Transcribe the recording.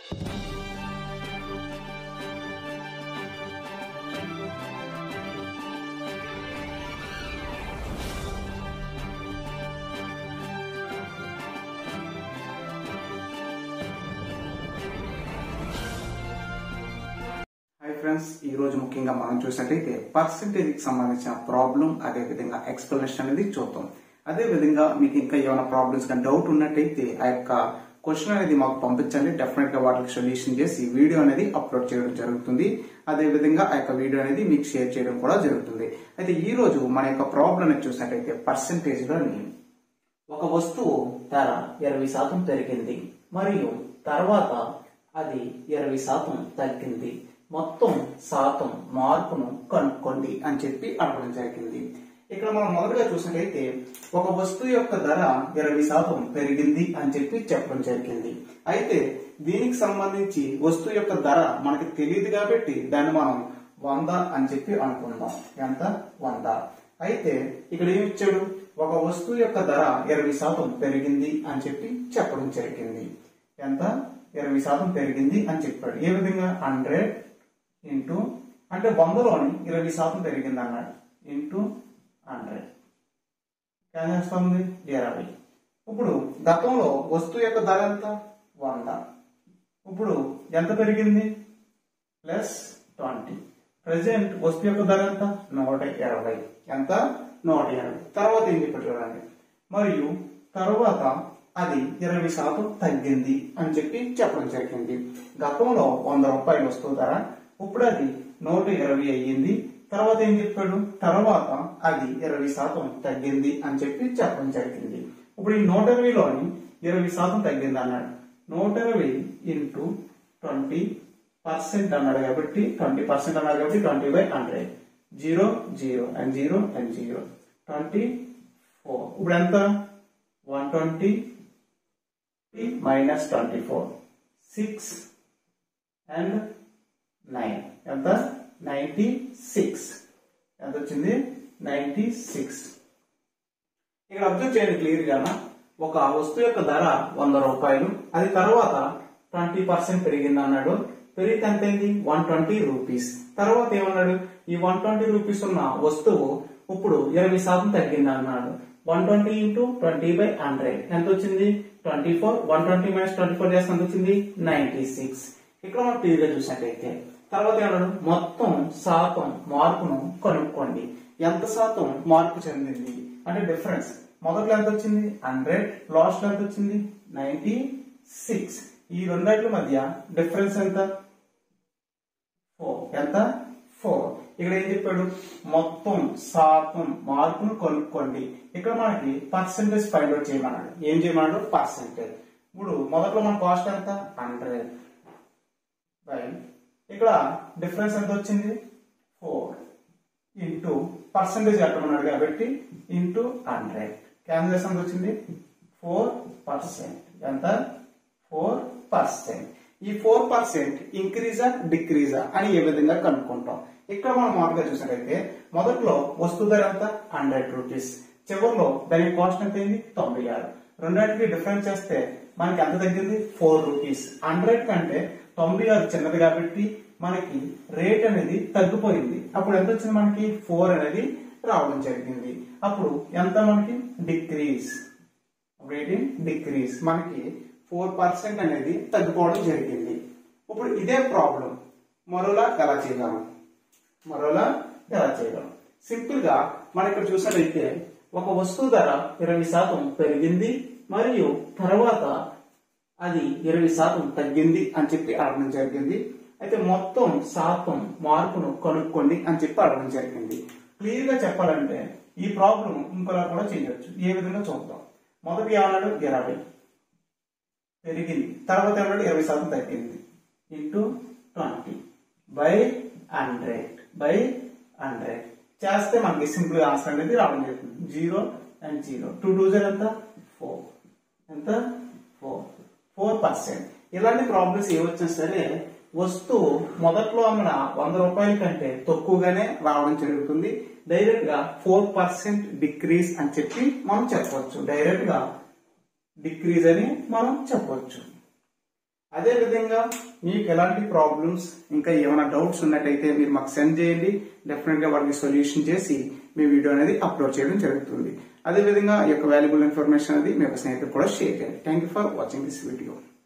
hi friends ఈ రోజు ముఖ్యంగా మనం చూసినట్టయితే పర్సంటేజ్ కి సంబంధించిన ప్రాబ్లం అదే విధంగా ఎక్స్ప్లెనేషన్ అనేది చూద్దాం అదే విధంగా మీకు ఇంకా ఏమైనా ప్రాబ్లమ్స్ కానీ డౌట్ ఉన్నట్టయితే ఆ యొక్క క్వశ్చన్ అనేది మాకు పంపించండి డెఫినెట్ గా వాటికి సొల్యూషన్ చేసి వీడియో అనేది అప్లోడ్ చేయడం జరుగుతుంది అదే విధంగా ఆ యొక్క వీడియో అనేది మీకు షేర్ చేయడం కూడా జరుగుతుంది అయితే ఈ రోజు మన యొక్క ప్రాబ్లం అనేది చూసినట్టయితే పర్సంటేజ్ లోని ఒక వస్తువు ధర ఇరవై శాతం పెరిగింది మరియు తర్వాత అది ఇరవై శాతం తగ్గింది మొత్తం శాతం మార్పును కనుక్కోండి అని చెప్పి అడగడం జరిగింది ఇక్కడ మనం మొదటగా చూసినట్టయితే ఒక వస్తువు యొక్క ధర ఇరవై శాతం పెరిగింది అని చెప్పి చెప్పడం జరిగింది అయితే దీనికి సంబంధించి వస్తువు యొక్క ధర మనకి తెలియదు కాబట్టి దాన్ని మనం వంద అని చెప్పి అనుకుందాం ఎంత వంద అయితే ఇక్కడ ఏమి ఇచ్చాడు ఒక వస్తువు యొక్క ధర ఇరవై శాతం పెరిగింది అని చెప్పి చెప్పడం జరిగింది ఎంత ఇరవై శాతం పెరిగింది అని చెప్పాడు ఏ విధంగా హండ్రెడ్ ఇంటూ అంటే వందలోని ఇరవై శాతం పెరిగింది అన్నాడు ఇంటూ హండ్రెడ్ ఏం చేస్తుంది ఇరవై ఇప్పుడు గతంలో వస్తువు యొక్క ధర ఎంత వంద ఇప్పుడు ఎంత పెరిగింది ప్లస్ ట్వంటీ ప్రజెంట్ వస్తువు యొక్క ధర ఎంత నూట ఇరవై ఎంత నూట ఇరవై తర్వాత ఏం చెప్పాడు చూడండి మరియు తర్వాత అది ఇరవై శాతం తగ్గింది అని చెప్పి చెప్పడం జరిగింది గతంలో వంద రూపాయలు వస్తువు ధర ఇప్పుడు అది నూట ఇరవై అయ్యింది తర్వాత ఏం చెప్పాడు తర్వాత అది ఇరవై శాతం తగ్గింది అని చెప్పి చెప్పడం జరిగింది ఇప్పుడు ఈ నూట ఇరవైలోని ఇరవై శాతం తగ్గింది అన్నాడు నూట ఇరవై ఇంటూ ట్వంటీ పర్సెంట్ అన్నాడు కాబట్టి ట్వంటీ పర్సెంట్ అన్నాడు కాబట్టి twenty by hundred zero zero and zero and zero twenty four ఇప్పుడు ఎంత one twenty minus twenty four six and nine ఎంత నైంటీ సిక్స్ ఎంత వచ్చింది నైంటీ సిక్స్ ఇక్కడ అబ్జర్వ్ చేయండి క్లియర్ గా ఒక వస్తువు యొక్క ధర వంద రూపాయలు అది తర్వాత ట్వంటీ పర్సెంట్ పెరిగింది అన్నాడు పెరిగితే ఎంత అయింది వన్ ట్వంటీ రూపీస్ తర్వాత ఏమన్నాడు ఈ వన్ ట్వంటీ రూపీస్ ఉన్న వస్తువు ఇప్పుడు ఇరవై శాతం తగ్గింది అన్నాడు one twenty into twenty by hundred ఎంత వచ్చింది twenty four one twenty minus twenty four చేస్తే ఎంత వచ్చింది నైన్టీ సిక్స్ ఇక్కడ మనం క్లియర్ గా చూసినట్టయితే తర్వాత ఏమన్నాడు మొత్తం శాతం మార్పును కనుక్కోండి ఎంత శాతం మార్పు చెందింది అంటే డిఫరెన్స్ మొదట్లో ఎంత వచ్చింది హండ్రెడ్ లాస్ట్ ఎంత వచ్చింది నైన్టీ సిక్స్ ఈ రెండింటి మధ్య డిఫరెన్స్ ఎంత ఫోర్ ఎంత ఫోర్ ఇక్కడ ఏం చెప్పాడు మొత్తం శాతం మార్పును కనుక్కోండి ఇక్కడ మనకి పర్సెంటేజ్ ఫైండ్ అవుట్ చేయమన్నాడు ఏం చేయమన్నాడు పర్సెంటేజ్ ఇప్పుడు మొదట్లో మన కాస్ట్ ఎంత హండ్రెడ్ బై ఇక్కడ డిఫరెన్స్ ఎంత వచ్చింది ఫోర్ ఇంటూ పర్సెంటేజ్ కట్టమన్నాడు కాబట్టి ఇంటూ హండ్రెడ్ క్యాన్సల్ ఎంత వచ్చింది ఫోర్ పర్సెంట్ ఎంత ఫోర్ పర్సెంట్ ఈ ఫోర్ పర్సెంట్ ఇంక్రీజా డిక్రీజా అని ఏ విధంగా కనుక్కుంటాం ఇక్కడ మనం మామూలుగా చూసినట్లయితే మొదట్లో వస్తువు ధర ఎంత హండ్రెడ్ రూపీస్ చివరిలో దాని కాస్ట్ ఎంత అయింది తొంభై ఆరు రెండింటికి డిఫరెన్స్ చేస్తే మనకి ఎంత తగ్గింది ఫోర్ రూపీస్ హండ్రెడ్ కంటే తొంభై ఆరు చిన్నది కాబట్టి మనకి రేట్ అనేది తగ్గిపోయింది అప్పుడు ఎంత వచ్చింది మనకి ఫోర్ అనేది రావడం జరిగింది అప్పుడు ఎంత మనకి డిక్రీజ్ రేటింగ్ డిక్రీజ్ మనకి ఫోర్ పర్సెంట్ అనేది తగ్గిపోవడం జరిగింది ఇప్పుడు ఇదే ప్రాబ్లం మరోలా ఎలా చేయగలం మరోలా ఎలా చేయగలం సింపుల్ గా మనం ఇక్కడ చూసినట్లయితే ఒక వస్తువు ధర ఇరవై శాతం పెరిగింది మరియు తర్వాత అది ఇరవై శాతం తగ్గింది అని చెప్పి అడగడం జరిగింది అయితే మొత్తం శాతం మార్పును కనుక్కోండి అని చెప్పి అడగడం జరిగింది క్లియర్ గా చెప్పాలంటే ఈ ప్రాబ్లం ఇంకోలా కూడా చేయొచ్చు ఏ విధంగా చూద్దాం మొదటి ఏమన్నాడు ఇరవై పెరిగింది తర్వాత ఏమన్నాడు ఇరవై శాతం తగ్గింది into twenty by hundred by hundred చేస్తే మనకి సింపుల్ ఆన్సర్ అనేది రావడం జరుగుతుంది zero and zero two two zero ఎంత ఫోర్ ఎంత ఫోర్ ఫోర్ పర్సెంట్ ఇలాంటి ప్రాబ్లమ్స్ ఏవచ్చినా సరే వస్తువు మొదట్లో అమ్మిన వంద రూపాయల కంటే తక్కువగానే రావడం జరుగుతుంది డైరెక్ట్ గా ఫోర్ పర్సెంట్ డిక్రీజ్ అని చెప్పి మనం చెప్పవచ్చు డైరెక్ట్ గా డిక్రీజ్ అని మనం చెప్పవచ్చు అదే విధంగా మీకు ఎలాంటి ప్రాబ్లమ్స్ ఇంకా ఏమైనా డౌట్స్ ఉన్నట్టయితే మీరు మాకు సెండ్ చేయండి డెఫినెట్ గా వాటికి సొల్యూషన్ చేసి మీ వీడియో అనేది అప్లోడ్ చేయడం జరుగుతుంది అదే విధంగా ఈ యొక్క వాల్యుబుల్ ఇన్ఫర్మేషన్ అనేది మీ యొక్క స్నేహితులు కూడా షేర్ చేయండి thank you for watching this video